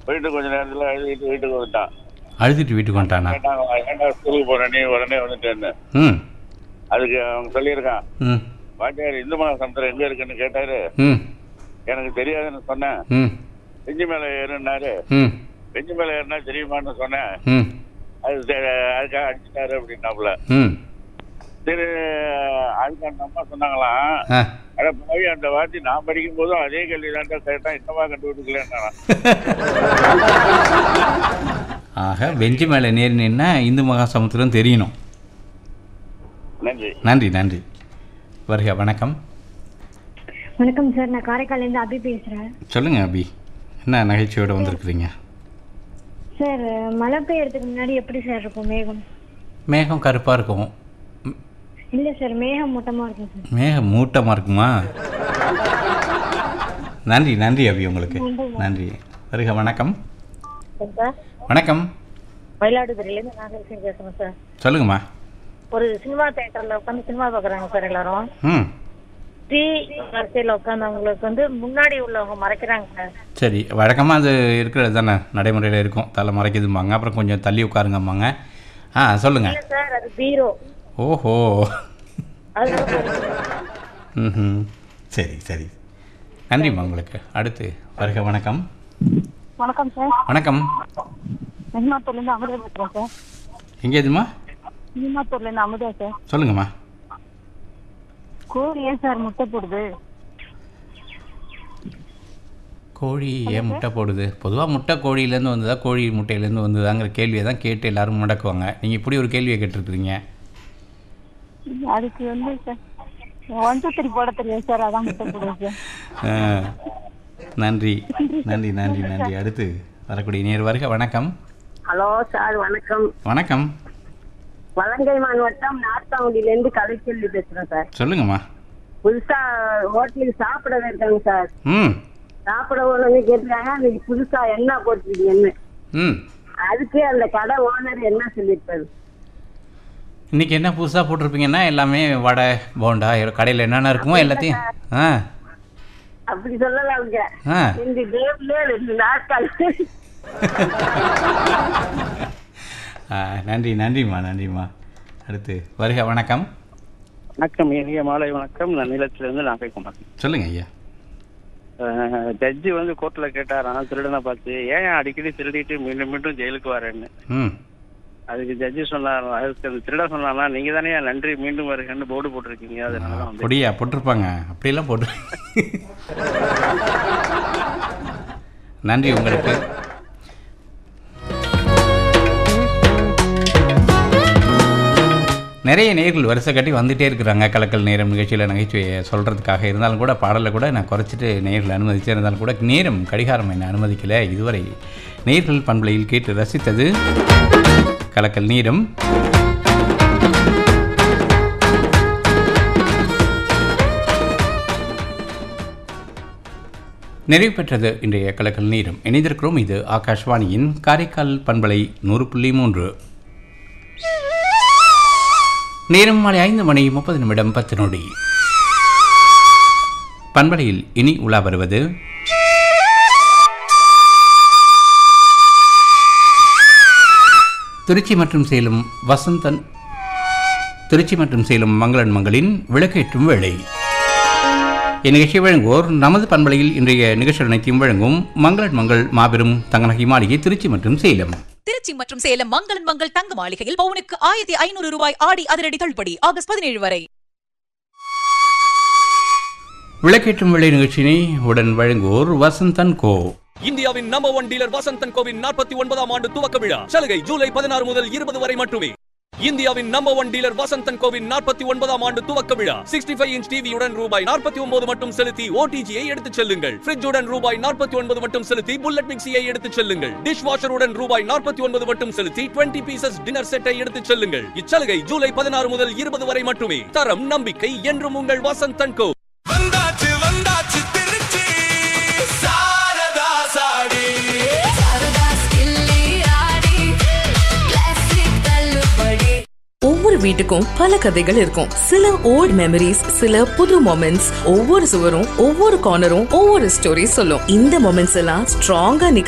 போயிட்டு கொஞ்ச நேரத்துல அழுதுட்டு வீட்டுக்கு வந்துட்டான் அழுதுட்டு வீட்டுக்கு வந்துட்டானா கேட்டாங்க ஏன்டா ஸ்கூலுக்கு போற நீ உடனே வந்துட்டேன்னு ம் அதுக்கு அவங்க சொல்லியிருக்கான் ம் வாத்தியார் இந்து மகா சமுத்திரம் எங்க இருக்குன்னு கேட்டாரு ம் எனக்கு தெரியாதுன்னு சொன்னேன் ம் பெஞ்சு மேல ஏறுனாரு ம் பெஞ்சு மேல ஏறினா தெரியுமான்னு சொன்னேன் ம் அது தெ- அதுக்காக அடிச்சுட்டாரு அப்படின்னாப்புல ம் சரி அதுக்கு அந்த அம்மா சொன்னாங்களாம் ஆ அட போய் அந்த வாத்தி நான் படிக்கும் போதும் அதே கேள்வி தான்டா கேட்டா இன்னமா கண்டுபிடிக்கலன்னா ஆக பெஞ்சு மேலே நேர் நின்னா இந்து மகா சமுத்திரம் தெரியணும் நன்றி நன்றி நன்றி வருக வணக்கம் வணக்கம் சார் நான் காரைக்கால்லேருந்து அபி பேசுகிறேன் சொல்லுங்க அபி என்ன நகைச்சுவையோடு வந்திருக்கிறீங்க சார் மழை பெய்யறதுக்கு முன்னாடி எப்படி சார் இருக்கும் மேகம் மேகம் கருப்பாக இருக்கும் ம், இல்லை சார் மேகம் மூட்டமாக இருக்கும் சார் மேகம் மூட்டமாக இருக்குமா நன்றி நன்றி அபி உங்களுக்கு நன்றி வருக வணக்கம் சார் வணக்கம் மயிலாடுதுறையிலேருந்து நாகலட்சுமி பேசுகிறேன் சார் சொல்லுங்கம்மா ஒரு சினிமா தேட்டரில் உட்காந்து சினிமா பார்க்குறாங்க சார் எல்லாரும் ம் டீ வரிசையில் உட்காந்தவங்களுக்கு வந்து முன்னாடி உள்ளவங்க மறைக்கிறாங்க சார் சரி வழக்கமாக அது இருக்கிறது தானே நடைமுறையில் இருக்கும் தலை மறைக்குதும்பாங்க அப்புறம் கொஞ்சம் தள்ளி உட்காருங்கம்பாங்க ஆ சொல்லுங்கள் இல்ல சார் அது பீரோ ஓஹோ அது ம் சரி சரி நன்றிம்மா உங்களுக்கு அடுத்து வருக வணக்கம் வணக்கம் சார் வணக்கம் சினிமாத்தூர்லேருந்து அமுதா பேசுகிறேன் சார் எங்கே இதுமா சினிமாத்தூர்லேருந்து அமுதா சார் சொல்லுங்கம்மா கோழி ஏன் சார் முட்டை போடுது கோழி ஏன் முட்டை போடுது பொதுவாக முட்டை கோழியிலேருந்து வந்ததா கோழி முட்டையிலேருந்து வந்ததாங்கிற கேள்வியை தான் கேட்டு எல்லாரும் முடக்குவாங்க நீங்கள் இப்படி ஒரு கேள்வியை கேட்டிருக்கிறீங்க அதுக்கு வந்து சார் ஒன் டூ த்ரீ போட தெரியாது சார் அதான் முட்டை போடுது சார் ஆ, நன்றி நன்றி நன்றி நன்றி அடுத்து வரக்கூடிய நேர் வருக வணக்கம் ஹலோ சார் வணக்கம் வணக்கம் வலங்கை மாவட்டம் நார்த்தாங்குடியிலேருந்து கலைச்செல்வி பேசுறேன் சார் சொல்லுங்கம்மா புதுசா ஹோட்டலுக்கு சாப்பிட இருக்காங்க சார் ம் சாப்பிட ஒன்று கேட்டுருக்காங்க அன்னைக்கு புதுசா என்ன போட்டிருக்கீங்கன்னு ம் அதுக்கு அந்த கடை ஓனர் என்ன சொல்லியிருப்பாரு இன்னைக்கு என்ன புதுசாக போட்டிருப்பீங்கன்னா எல்லாமே வடை போண்டா கடையில் என்னென்ன இருக்குமோ எல்லாத்தையும் ஆ அப்படி சொல்லலாங்க ஆ ரெண்டு டேபிள் ரெண்டு நாட்கள் ஆ, நன்றி நன்றிம்மா நன்றிம்மா அடுத்து வருக வணக்கம் வணக்கம் இனிய மாலை வணக்கம் நான் நிலத்திலிருந்து நாகைக்குமார் சொல்லுங்க ஐயா ஜட்ஜி வந்து கோர்ட்ல கேட்டாராம் திருடனை பார்த்து ஏன் அடிக்கடி திருடிட்டு மீண்டும் மீண்டும் ஜெயிலுக்கு வரேன்னு ம் அதுக்கு ஜட்ஜி சொன்னார் அதுக்கு அந்த திருட சொன்னாரா நீங்க தானே நன்றி மீண்டும் வருகன்னு போர்டு போட்டிருக்கீங்க அதனால தான் வந்து பொடியா போட்டிருப்பாங்க அப்படியெல்லாம் போட்டு நன்றி உங்களுக்கு நிறைய நேர்கள் வரிசை கட்டி வந்துட்டே இருக்கிறாங்க கலக்கல் நேரம் நிகழ்ச்சியில் நகைச்சுவையை சொல்கிறதுக்காக இருந்தாலும் கூட பாடலை கூட நான் குறைச்சிட்டு நேரில் அனுமதிச்சே இருந்தாலும் கூட நேரம் கடிகாரம் என்னை அனுமதிக்கல இதுவரை நேர்கள் பண்பலையில் கேட்டு ரசித்தது கலக்கல் நேரம் நிறைவு பெற்றது இன்றைய கலக்கல் நேரம் இணைந்திருக்கிறோம் இது ஆகாஷ்வாணியின் காரைக்கால் பண்பலை நூறு புள்ளி மூன்று நேரம் மாலை ஐந்து மணி முப்பது நிமிடம் பத்து நொடி பண்பலையில் இனி உலா வருவது திருச்சி மற்றும் சேலம் வசந்தன் திருச்சி மற்றும் சேலம் மங்களன் மங்களின் விளக்கேற்றும் வேளை இந்நிகழ்ச்சியை வழங்குவோர் நமது பண்பலையில் இன்றைய நிகழ்ச்சி அனைத்தையும் வழங்கும் மங்களன் மங்கள் மாபெரும் தங்கநகை மாளிகை திருச்சி மற்றும் சேலம் திருச்சி மற்றும் சேலம் மங்களன் மங்கள் தங்க மாளிகையில் பவுனுக்கு ஆயிரத்தி ஐநூறு ரூபாய் ஆடி அதிரடி தள்ளுபடி ஆகஸ்ட் பதினேழு வரை விளக்கேற்றும் வேளை நிகழ்ச்சியினை உடன் வழங்குவோர் வசந்தன் கோ இந்தியாவின் நம்பர் ஒன் டீலர் வசந்தன் கோவின் நாற்பத்தி ஒன்பதாம் ஆண்டு துவக்க விழா சலுகை ஜூலை பதினாறு முதல் இருபது வரை மட்டுமே இந்தியாவின் நம்பர் ஒன் டீலர் வசந்தன் கோவின் நாற்பத்தி ஒன்பதாம் ஆண்டு துவக்க விழா சிக்ஸ்டி ஃபைவ் இன்ச் டிவியுடன் ரூபாய் நாற்பத்தி ஒன்பது மட்டும் செலுத்தி ஓடிஜியை எடுத்துச் செல்லுங்கள் ஃப்ரிட்ஜுடன் ரூபாய் நாற்பத்தி ஒன்பது மட்டும் செலுத்தி புல்லட் மிக்சியை எடுத்துச் செல்லுங்கள் டிஷ் வாஷருடன் ரூபாய் நாற்பத்தி ஒன்பது மட்டும் செலுத்தி டுவெண்ட்டி பீசஸ் டின்னர் செட்டை எடுத்துச் செல்லுங்கள் இச்சலுகை ஜூலை பதினாறு முதல் இருபது வரை மட்டுமே தரம் நம்பிக்கை என்றும் உங்கள் வசந்தன் கோ வந்தாச்சு வந்தாச்சு திருச்சி சாரதா சாடி ஒவ்வொரு வீட்டுக்கும் பல கதைகள் இருக்கும் சில ஓல்ட் மெமரிஸ் சில புது மொமெண்ட்ஸ் ஒவ்வொரு சுவரும் ஒவ்வொரு கார்னரும் ஒவ்வொரு ஸ்டோரி சொல்லும் இந்த மொமெண்ட்ஸ் எல்லாம் ஸ்ட்ராங்கா